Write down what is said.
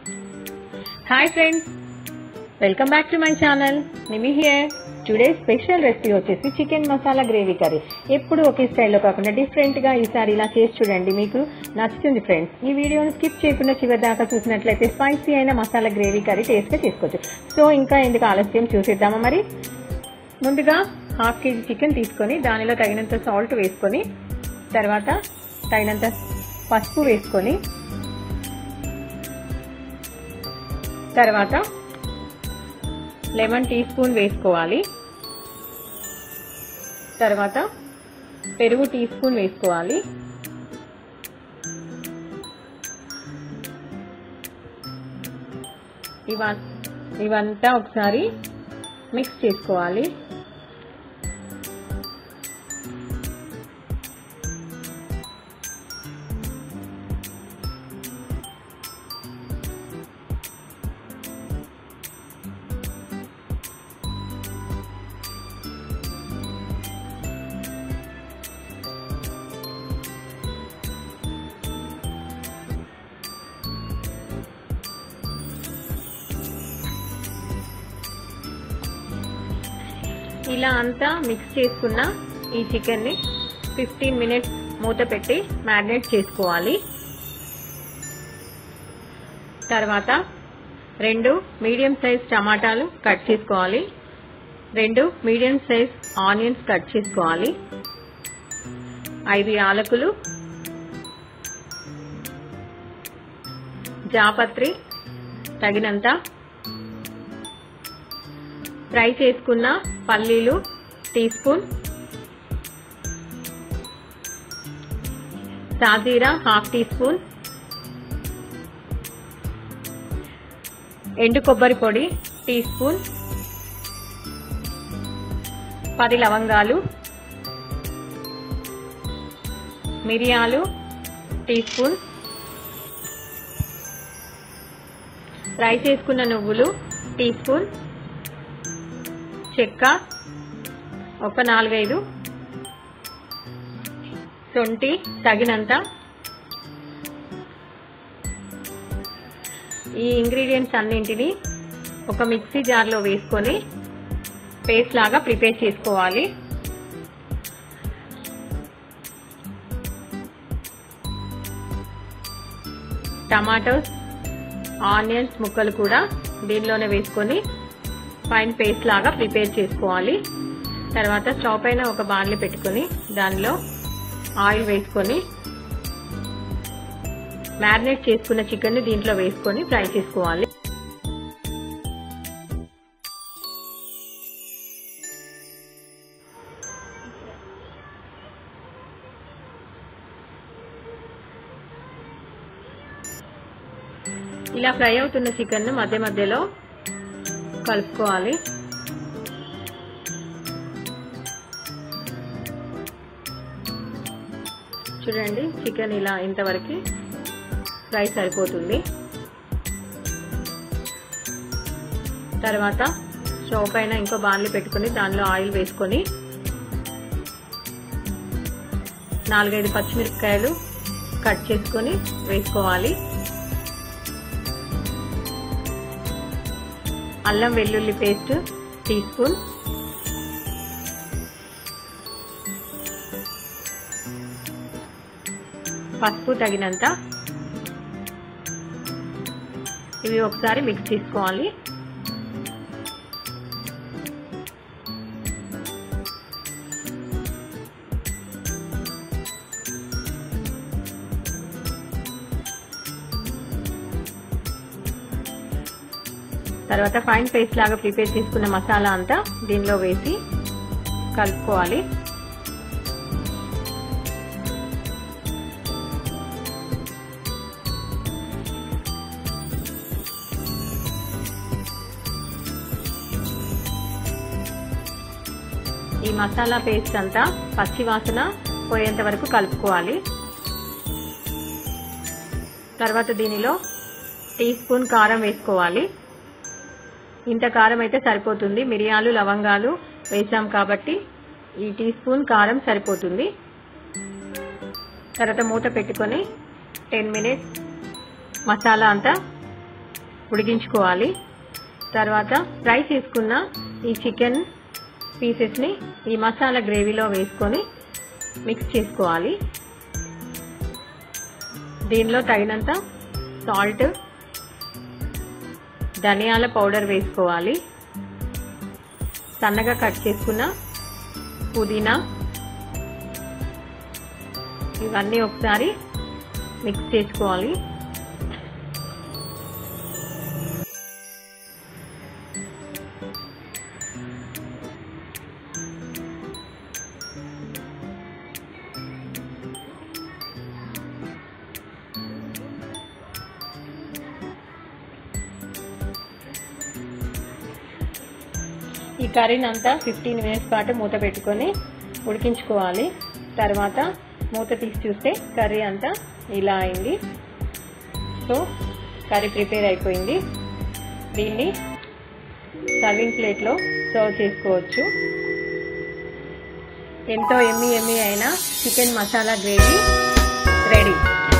hi friends welcome back to my channel Nimi here today special recipe వచ్చేసి chicken masala gravy curry ఎప్పుడు ఒకే స్టైల్లో కాకుండా డిఫరెంట్ గా ఈసారి ఇలా చేసి చూడండి మీకు నచ్చుతుంది ఫ్రెండ్స్ ఈ వీడియోని స్కిప్ చేయకుండా చివరి దాకా చూసినట్లయితే స్పైసీ అయిన మసాలా గ్రేవీ కర్రీ టేస్ట్ గా చేసుకోవచ్చు సో ఇంకా ఎందుకు ఆలస్యం చూసేద్దామా మరి ముందుగా హాఫ్ కేజీ చికెన్ తీసుకొని దానిలో తగినంత సాల్ట్ వేసుకొని తర్వాత తగినంత పసుపు వేసుకొని తర్వాత లెమన్ టీ స్పూన్ వేసుకోవాలి తర్వాత పెరుగు టీ స్పూన్ వేసుకోవాలి ఇవన్ ఇవంతా ఒకసారి మిక్స్ చేసుకోవాలి ఇలా అంతా మిక్స్ చేసుకున్న ఈ చికెన్ ని ఫిఫ్టీన్ మినిట్స్ మూత పెట్టి మ్యారినేట్ చేసుకోవాలి తర్వాత రెండు మీడియం సైజ్ టమాటాలు కట్ చేసుకోవాలి రెండు మీడియం సైజ్ ఆనియన్స్ కట్ చేసుకోవాలి ఐదు యాలకులు జాపత్రి తగినంత ఫ్రై చేసుకున్న పల్లీలు టీ స్పూన్ సాజీరా హాఫ్ టీ స్పూన్ ఎండు కొబ్బరి పొడి టీ స్పూన్ పది లవంగాలు మిరియాలు టీ స్పూన్ ఫ్రై చేసుకున్న నువ్వులు టీ స్పూన్ చెక్క ఒక నాలుగైదు శొంఠి తగినంత ఈ ఇంగ్రీడియంట్స్ అన్నింటినీ ఒక మిక్సీ జార్లో వేసుకొని పేస్ట్ లాగా ప్రిపేర్ చేసుకోవాలి టమాటోస్ ఆనియన్స్ ముక్కలు కూడా దీనిలోనే వేసుకొని ఫైన్ పేస్ట్ లాగా ప్రిపేర్ చేసుకోవాలి తర్వాత స్టవ్ పైన ఒక బాణలి పెట్టుకొని దానిలో ఆయిల్ వేసుకొని మ్యారినేట్ చేసుకున్న చికెన్ ని దీంట్లో వేసుకొని ఫ్రై చేసుకోవాలి ఇలా ఫ్రై అవుతున్న చికెన్ ను మధ్య మధ్యలో కలుపుకోవాలి చూడండి చికెన్ ఇలా ఇంతవరకు ఫ్రై సరిపోతుంది తర్వాత స్టవ్ పైన ఇంకో బాణలి పెట్టుకుని దానిలో ఆయిల్ వేసుకొని నాలుగైదు పచ్చిమిరపకాయలు కట్ చేసుకొని వేసుకోవాలి అల్లం వెల్లుల్లి పేస్ట్ టీ స్పూన్ పసుపు తగినంత ఇవి ఒకసారి మిక్స్ చేసుకోవాలి తర్వాత ఫైన్ పేస్ట్ లాగా ప్రిపేర్ చేసుకున్న మసాలా అంతా దీనిలో వేసి కలుపుకోవాలి ఈ మసాలా పేస్ట్ అంతా పచ్చి వాసన పోయేంత వరకు కలుపుకోవాలి తర్వాత దీనిలో టీ స్పూన్ కారం వేసుకోవాలి ఇంత కారం అయితే సరిపోతుంది మిరియాలు లవంగాలు వేసాం కాబట్టి ఈ టీ స్పూన్ కారం సరిపోతుంది తర్వాత మూత పెట్టుకొని టెన్ మినిట్స్ మసాలా అంతా ఉడికించుకోవాలి తర్వాత ఫ్రై చేసుకున్న ఈ చికెన్ పీసెస్ని ఈ మసాలా గ్రేవీలో వేసుకొని మిక్స్ చేసుకోవాలి దీనిలో తగినంత సాల్ట్ ధనియాల పౌడర్ వేసుకోవాలి సన్నగా కట్ చేసుకున్న పుదీనా ఇవన్నీ ఒకసారి మిక్స్ చేసుకోవాలి ఈ కర్రీని అంతా ఫిఫ్టీన్ మినిట్స్ పాటు మూత పెట్టుకొని ఉడికించుకోవాలి తర్వాత మూత తీసి చూస్తే కర్రీ అంతా ఇలా అయింది సో కర్రీ ప్రిపేర్ అయిపోయింది దీన్ని సర్వింగ్ ప్లేట్లో సర్వ్ చేసుకోవచ్చు ఎంతో ఎమ్మి ఎమ్మి అయిన చికెన్ మసాలా గ్రేవీ రెడీ